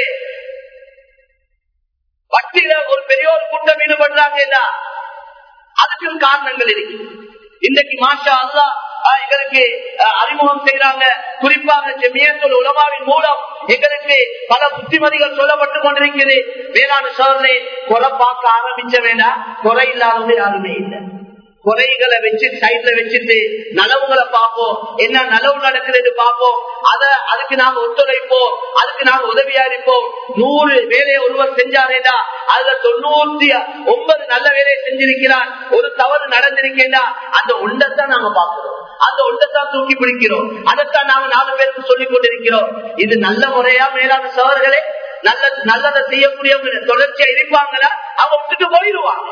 வட்டியில ஒரு பெரிய ஒரு கூட்டம் ஈடுபடுறாங்க அதுக்கும் காரணங்கள் இருக்கு இன்றைக்கு மாஷா அல்லா எங்களுக்கு அறிமுகம் செய்யறாங்க குறிப்பாக ஜெமியத்துல் உலமாவின் மூலம் எங்களுக்கு பல புத்திமதிகள் சொல்லப்பட்டு கொண்டிருக்கிறது வேளாண் சோதனை குறை பார்க்க ஆரம்பிச்ச வேண்டாம் குறை இல்லாதவங்க யாருமே இல்லை குறைகளை வச்சு சைட்ல வச்சுட்டு நலவுகளை பார்ப்போம் என்ன நலவு நடக்குதுன்னு பார்ப்போம் அத அதுக்கு நாங்க ஒத்துழைப்போம் அதுக்கு நாங்க உதவியா இருப்போம் நூறு வேலையை ஒருவர் செஞ்சாரேடா அதுல தொண்ணூத்தி ஒன்பது நல்ல வேலையை செஞ்சிருக்கிறார் ஒரு தவறு நடந்திருக்கேண்டா அந்த ஒன்றத்தான் நாங்க பார்க்கிறோம் அந்த ஒன்றத்தான் தூக்கி பிடிக்கிறோம் அதைத்தான் நாங்க நாலு பேருக்கு சொல்லிக் கொண்டிருக்கிறோம் இது நல்ல முறையா மேலான சவர்களே நல்ல நல்லதை செய்யக்கூடியவங்க தொடர்ச்சியா இருப்பாங்களா அவங்க விட்டுட்டு போயிடுவாங்க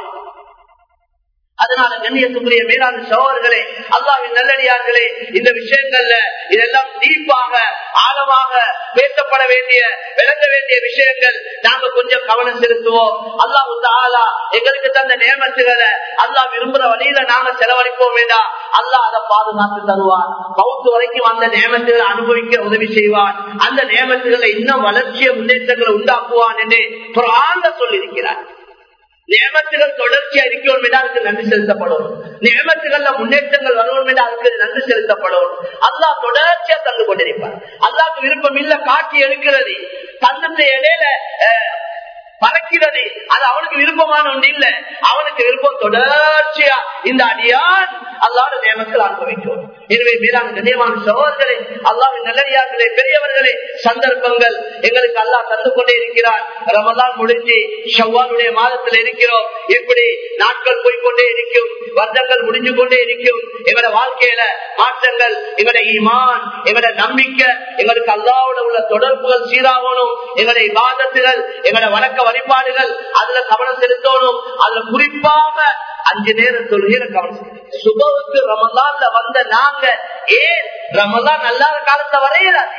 அதனால கண்ணியத்துக்குரிய மேலாண் சோழர்களே அல்லாவின் நல்லடியார்களே இந்த விஷயங்கள்ல இதெல்லாம் டீப்பாக ஆழமாக பேசப்பட வேண்டிய விளங்க வேண்டிய விஷயங்கள் நாங்க கொஞ்சம் கவனம் செலுத்துவோம் அல்லாஹு தாலா எங்களுக்கு தந்த நியமத்துகளை அல்லாஹ் விரும்புற வழியில நாங்க செலவழிப்போம் வேண்டாம் அல்லாஹ் அதை பாதுகாத்து தருவார் பௌத்து வரைக்கும் அந்த நியமத்துகளை அனுபவிக்க உதவி செய்வார் அந்த நியமத்துகளை இன்னும் வளர்ச்சிய முன்னேற்றங்களை உண்டாக்குவான் என்று புறாங்க சொல்லியிருக்கிறார் நியமத்துகள் தொடர்ச்சியா இருக்கணும் என்று அதுக்கு நன்றி செலுத்தப்படும் நியமத்துகள்ல முன்னேற்றங்கள் வரணும் என்று அதுக்கு நன்றி செலுத்தப்படும் அல்லா தொடர்ச்சியா தந்து கொண்டிருப்பார் அல்லாக்கு விருப்பம் இல்ல காட்சி எடுக்கிறது தந்துட்டு இடையில பறக்கிறது அது அவனுக்கு விருப்பமான ஒன்று இல்ல அவனுக்கு விருப்பம் தொடர்ச்சியா இந்த அடியான் அல்லாத நியமத்தில் அனுபவிக்கும் எனவே மீதான கண்ணியமான சகோதரர்களே அல்லாவின் நல்லடியார்களே பெரியவர்களே சந்தர்ப்பங்கள் எங்களுக்கு அல்லா தந்து கொண்டே இருக்கிறார் ரமதான் முடிஞ்சு ஷவ்வாலுடைய மாதத்தில் இருக்கிறோம் இப்படி நாட்கள் போய்கொண்டே இருக்கும் வருடங்கள் முடிஞ்சு கொண்டே இருக்கும் எங்களோட வாழ்க்கையில மாற்றங்கள் எங்களோட ஈமான் எங்களோட நம்பிக்கை எங்களுக்கு அல்லாவோட உள்ள தொடர்புகள் சீராகணும் எங்களுடைய வாதத்துகள் எங்களோட வழக்க வழிபாடுகள் அதுல கவனம் செலுத்தணும் அதுல குறிப்பாக அஞ்சு நேரம் தொழுகையில கவனம் சுபவுக்கு ரமலான்ல வந்த நாங்க ஏன் ரமலான் அல்லாத காலத்தை வரையிடாது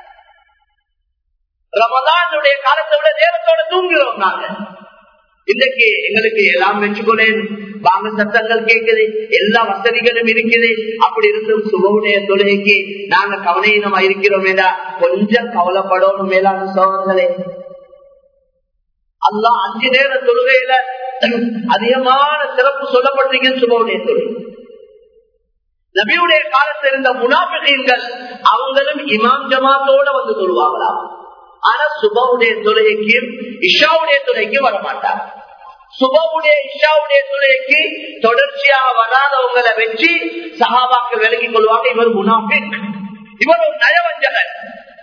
ரமலானுடைய காலத்தை விட நேரத்தோட தூங்குகிறோம் நாங்க இன்னைக்கு எங்களுக்கு எல்லாம் வச்சுக்கொண்டேன் வாங்க சத்தங்கள் கேட்குது எல்லா வசதிகளும் இருக்குது அப்படி இருந்தும் சுபவுடைய தொழுகைக்கு நாங்க கவனீனமா இருக்கிறோம் கொஞ்சம் கவலைப்படணும் மேலான சோழர்களே அல்லா அஞ்சு நேர தொழுகையில அதிகமான சிறப்பு சொல்லப்பட்டிருக்க சுபவுடைய தொழுகை நபியுடைய காலத்தில் இருந்த முனாபிகள் அவங்களும் இமாம் ஜமாத்தோட வந்து தொழுவாங்களாம் ஆனா சுபவுடைய தொழுகைக்கும் இஷாவுடைய தொழுகைக்கும் வரமாட்டாங்க சுபவுடைய இஷாவுடைய தொழுகைக்கு தொடர்ச்சியாக வராதவங்களை வச்சு சஹாபாக்கள் விலகிக் கொள்வாங்க இவர் முனாபிக் இவர் ஒரு நயவஞ்சகன்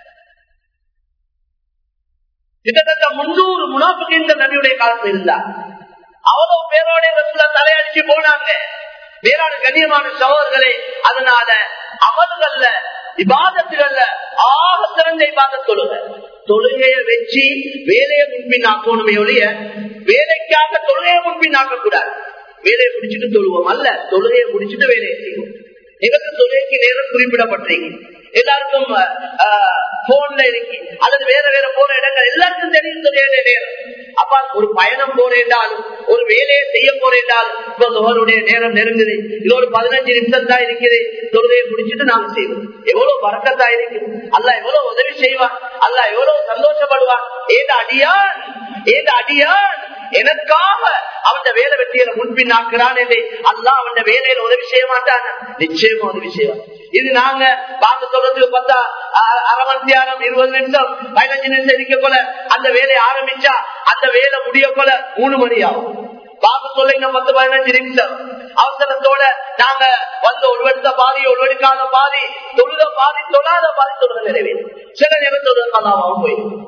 கிட்டத்தட்ட முன்னூறு முனாபிக் நபியுடைய காலத்தில் இருந்தார் அவ்வளவு பேரோட ரசூலா தலையடிச்சு போனாங்க வேறான கண்ணியமான சகோதரர்களே அதனால அமல்கள்ல இபாதத்துகள்ல ஆக சிறந்த இபாத தொழுக தொழுகைய வச்சு வேலையை முன்பின் ஆக்கணுமே ஒழிய வேலைக்காக தொழுகையை முன்பின் ஆக்கக்கூடாது வேலையை முடிச்சுட்டு தொழுவோம் அல்ல தொழுகையை முடிச்சுட்டு வேலையை செய்வோம் எங்களுக்கு தொழுகைக்கு நேரம் குறிப்பிடப்பட்டிருக்கு எல்லாருக்கும் போன்ல இருக்கு அல்லது வேற வேற போற இடங்கள் எல்லாருக்கும் தெரியும் தொழிலே நேரம் அப்ப ஒரு பயணம் போறேன்டாலும் ஒரு வேலையை செய்ய போறேன்டாலும் இப்ப நுகருடைய நேரம் நெருங்குது இது ஒரு பதினஞ்சு நிமிஷம் தான் இருக்குது தொழுகையை முடிச்சுட்டு நாங்க செய்வோம் எவ்வளவு வரக்கத்தா இருக்கு அல்ல எவ்வளவு உதவி செய்வான் அல்ல எவ்வளவு சந்தோஷப்படுவான் ஏத அடியான் ஏத அடியான் எனக்காக அவன் வேலை வெற்றியில முன்பின் ஆக்குறான் என்று அல்லா அவன் வேலையில உதவி செய்ய மாட்டான் நிச்சயமா உதவி செய்வான் இது நாங்க பார்த்து சொல்றதுக்கு பார்த்தா அரை மணி நேரம் இருபது நிமிஷம் பதினஞ்சு நிமிஷம் இருக்க போல அந்த வேலையை ஆரம்பிச்சா அந்த வேலை முடிய போல மூணு மணி ஆகும் பார்க்க சொல்லுங்க பத்து பதினஞ்சு நிமிஷம் அவசரத்தோட நாங்க வந்து ஒருவெடுத்த பாதி ஒருவெடுக்காத பாதி தொழுத பாதி தொழாத பாதி தொழுத நிறைவேறும் சில நேரம் தொழுத கலாமாவும் போயிடும்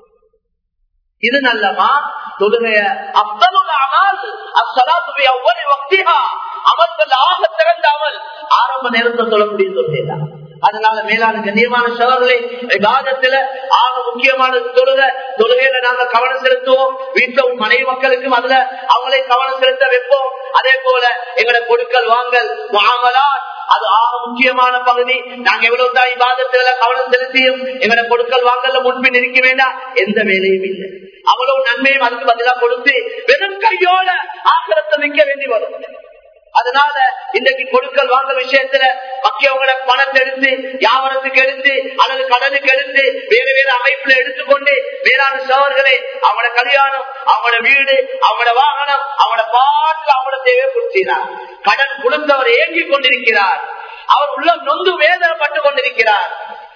இது நல்லமா தொழுகைய அப்தலுல் அமல் அஸ்ஸலாத்து பி அவ்வளி வக்திஹா அமல்கள் ஆக சிறந்த அமல் ஆரம்ப நேரத்தில் சொல்லக்கூடிய தொழுகைதான் அதனால மேலான கண்ணியமான சோழர்களை விவாதத்துல ஆக முக்கியமான தொழுகை தொழுகையில நாங்க கவனம் செலுத்துவோம் வீட்டுல மனைவி மக்களுக்கும் அதுல அவங்களை கவனம் செலுத்த வைப்போம் அதே போல எங்களை கொடுக்கல் வாங்கல் வாங்கலாம் அது ஆக முக்கியமான பகுதி நாங்க எவ்வளவு தான் விவாதத்துல கவனம் செலுத்தியும் எங்களை கொடுக்கல் வாங்கல முன்பின் இருக்க வேண்டாம் எந்த வேலையும் இல்லை அவ்வளவு நன்மையும் அதுக்கு பதிலா கொடுத்து வெறும் கையோட ஆக்கிரத்தை நிற்க வேண்டி வரும் அதனால இன்றைக்கு கொடுக்கல் வாங்கல் விஷயத்துல மக்கியவங்களோட பணத்தை எடுத்து வியாபாரத்துக்கு எடுத்து அல்லது கடனுக்கு எடுத்து வேற வேற அமைப்புல எடுத்துக்கொண்டு வேறான சவர்களை அவங்களோட கல்யாணம் அவங்களோட வீடு அவங்களோட வாகனம் அவங்களோட பாட்டு அவங்களோட தேவை கொடுக்கிறார் கடன் கொடுத்தவர் ஏங்கிக் கொண்டிருக்கிறார் அவர் உள்ள நொந்து வேதனைப்பட்டுக் கொண்டிருக்கிறார்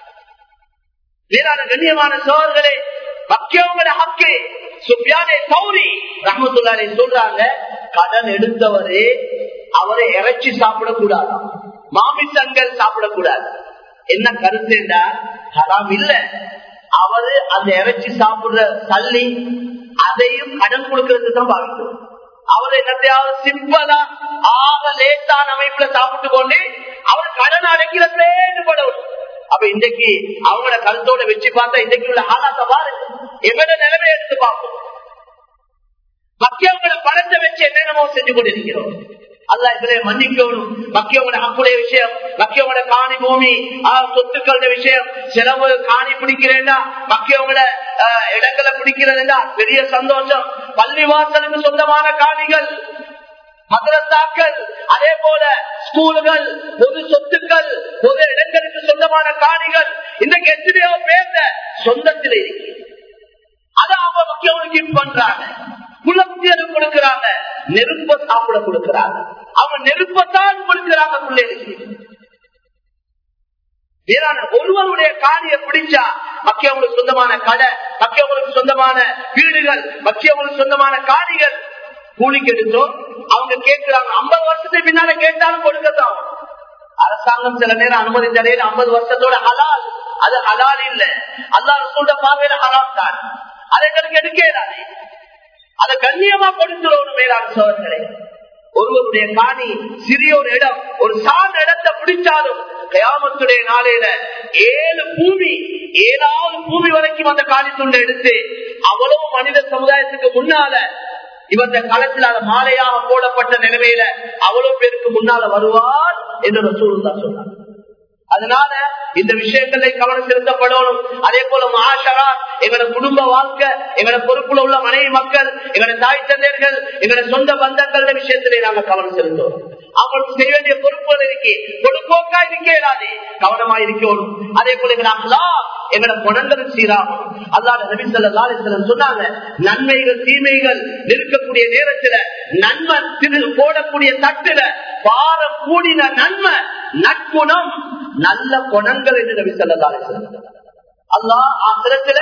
வேறான கண்ணியமான சோழர்களே மக்கியவங்களோட ஹக்கு சுப்பியானே சௌரி ரஹமத்துல்லாலே சொல்றாங்க கடன் எடுத்தவரு அவரை இறைச்சி சாப்பிடக்கூடாது மாமிசங்கள் சாப்பிடக்கூடாது என்ன கருத்துண்டா ஹராம் இல்ல அவரு அந்த இறைச்சி சாப்பிடுற தள்ளி அதையும் கடன் கொடுக்கறதுக்கு தான் பாவிக்கும் அவர் என்னத்தையாவது சிம்பிளா ஆக லேட்டான அமைப்புல சாப்பிட்டு கொண்டு அவர் கடன் அடைக்கிறதே ஈடுபடவும் அப்ப இன்றைக்கு அவங்களோட கருத்தோட வச்சு பார்த்தா இன்றைக்கு உள்ள ஆளாத்த பாருங்க எங்களோட நிலைமை எடுத்து பார்ப்போம் மக்கியவங்களோட பணத்தை வச்சு என்னென்னமோ செஞ்சு கொண்டிருக்கிறோம் அல்ல இதுல மன்னிக்கணும் மக்கியவங்களோட ஹக்குடைய விஷயம் மக்கியவங்களோட காணி பூமி சொத்துக்களோட விஷயம் செலவு காணி பிடிக்கிறேன்டா மக்கியவங்களோட இடங்களை பிடிக்கிறதுண்டா பெரிய சந்தோஷம் பள்ளிவாசலுக்கு சொந்தமான காணிகள் மதரசாக்கள் அதே போல ஸ்கூல்கள் பொது சொத்துக்கள் பொது இடங்களுக்கு சொந்தமான காணிகள் இன்றைக்கு எத்தனையோ பேர்ந்த சொந்தத்தில் இருக்கு அதை அவங்க மக்களுக்கு பண்றாங்க குலத்தியல் கொடுக்கிறாங்க நெருப்ப சாப்பிட கொடுக்கிறாங்க அவங்க நெருப்பத்தான் கொடுக்கிறாங்க பிள்ளைகளுக்கு வேறான ஒருவருடைய காணியை பிடிச்சா மக்கியவங்களுக்கு சொந்தமான கடை மக்கியவங்களுக்கு சொந்தமான வீடுகள் மக்கியவங்களுக்கு சொந்தமான காணிகள் கூலிக்கு எடுத்தோம் அவங்க கேட்கிறாங்க ஐம்பது வருஷத்துக்கு பின்னால கேட்டாலும் கொடுக்கத்தான் அரசாங்கம் சில நேரம் அனுமதி தரையில் ஐம்பது வருஷத்தோட ஹலால் அது ஹலால் இல்ல அல்லா சொல்ற பார்வையில ஹலால் தான் அதை எங்களுக்கு எடுக்கிறாரு அதை கண்ணியமா கொடுக்கிறோம் மேலாண் சோழர்களே ஒருவருடைய காணி சிறிய ஒரு இடம் ஒரு சார்ந்த இடத்தை பிடிச்சாலும் கயாமத்துடைய நாளையில ஏழு பூமி ஏழாவது பூமி வரைக்கும் அந்த காணி துண்டை எடுத்து அவ்வளவு மனித சமுதாயத்துக்கு முன்னால இவந்த களத்தில் அது மாலையாக போடப்பட்ட நிலைமையில அவ்வளவு பேருக்கு முன்னால வருவார் என்று சூழ்நிலை சொன்னார் அதனால இந்த விஷயங்களை கவனம் செலுத்தப்படணும் அதே போல மகாஷரா எங்களோட குடும்ப வாழ்க்கை எங்களோட பொறுப்புல உள்ள மனைவி மக்கள் எங்களோட தாய் தந்தையர்கள் எங்களோட சொந்த பந்தங்கள விஷயத்திலே நாங்க கவனம் செலுத்தோம் அவங்களுக்கு செய்ய வேண்டிய பொறுப்புகள் இருக்கு பொறுப்போக்கா இருக்கேடாது கவனமா இருக்கணும் அதே போல எங்களை அஹ்லா எங்களோட குணங்கள் சீராகும் அல்லாத நபி சொல்லா சொன்னாங்க நன்மைகள் தீமைகள் நிற்கக்கூடிய நேரத்துல நன்மை திரு போடக்கூடிய தட்டுல பாரம் கூடின நன்மை நற்குணம் நல்ல குணங்கள் என்று நபி சொல்லா அல்லாஹ் ஆசிரத்துல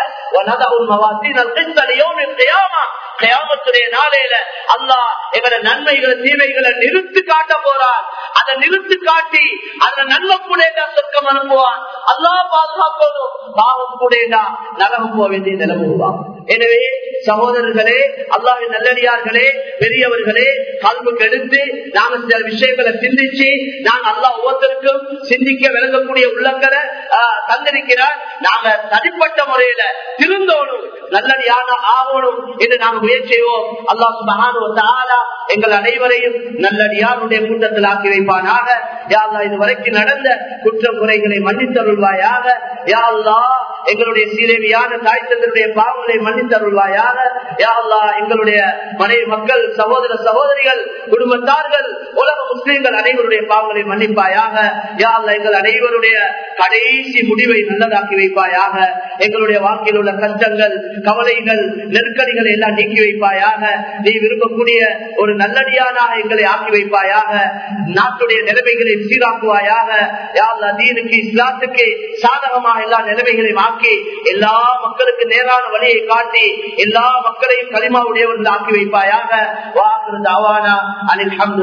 கயாமத்துடைய நாளையில அல்லாஹ் எங்களை நன்மைகளை தீமைகளை நிறுத்து காட்ட போறான் அதை நிறுத்து காட்டி அந்த நன்மை கூட சொர்க்கம் அனுப்புவான் அல்லாஹ் பாதுகாக்கணும் பாவம் கூட நரகம் போக வேண்டிய நிலவுவான் எனவே சகோதரர்களே அல்லாவின் நல்லடியார்களே பெரியவர்களே கல்வி கெடுத்து நாம சில விஷயங்களை சிந்திச்சு நான் அல்லா ஒவ்வொருத்தருக்கும் சிந்திக்க விளங்கக்கூடிய உள்ளங்களை தந்திருக்கிறார் நாங்க தனிப்பட்ட முறையில திருந்தோணும் நல்லடியான ஆகணும் என்று நாங்க முயற்சி செய்வோம் அல்லா சுபகான எங்கள் அனைவரையும் நல்லடியாருடைய கூட்டத்தில் ஆக்கி வைப்பானாக யாழ்லா இதுவரைக்கும் நடந்த குற்ற குறைகளை மன்னித்தருள்வாயாக யாழ்லா எங்களுடைய சீரேவியான தாய் தந்தருடைய பாவங்களை மன்னித்தருள்வாயாக யாழ்லா எங்களுடைய மனைவி மக்கள் சகோதர சகோதரிகள் குடும்பத்தார்கள் உலக முஸ்லீம்கள் அனைவருடைய பாவங்களை மன்னிப்பாயாக யாழ்லா எங்கள் அனைவருடைய கடைசி முடிவை நல்லதாக்கி வைப்பாயாக எங்களுடைய வாழ்க்கையில் உள்ள கஷ்டங்கள் கவலைகள் நெருக்கடிகளை எல்லாம் நீக்கி வைப்பாயாக நீ விரும்பக்கூடிய ஒரு நல்லடியானாக எங்களை ஆக்கி வைப்பாயாக நாட்டுடைய நிலைமைகளை சீராக்குவாயாக யாழ்லா தீனுக்கு இஸ்லாத்துக்கு சாதகமாக எல்லா நிலைமைகளையும் ஆக்கி எல்லா மக்களுக்கு நேரான வழியை காட்டி எல்லா மக்களையும் களிமாவுடையவர்கள் ஆக்கி வைப்பாயாக வாக்குறது அவானா அனில்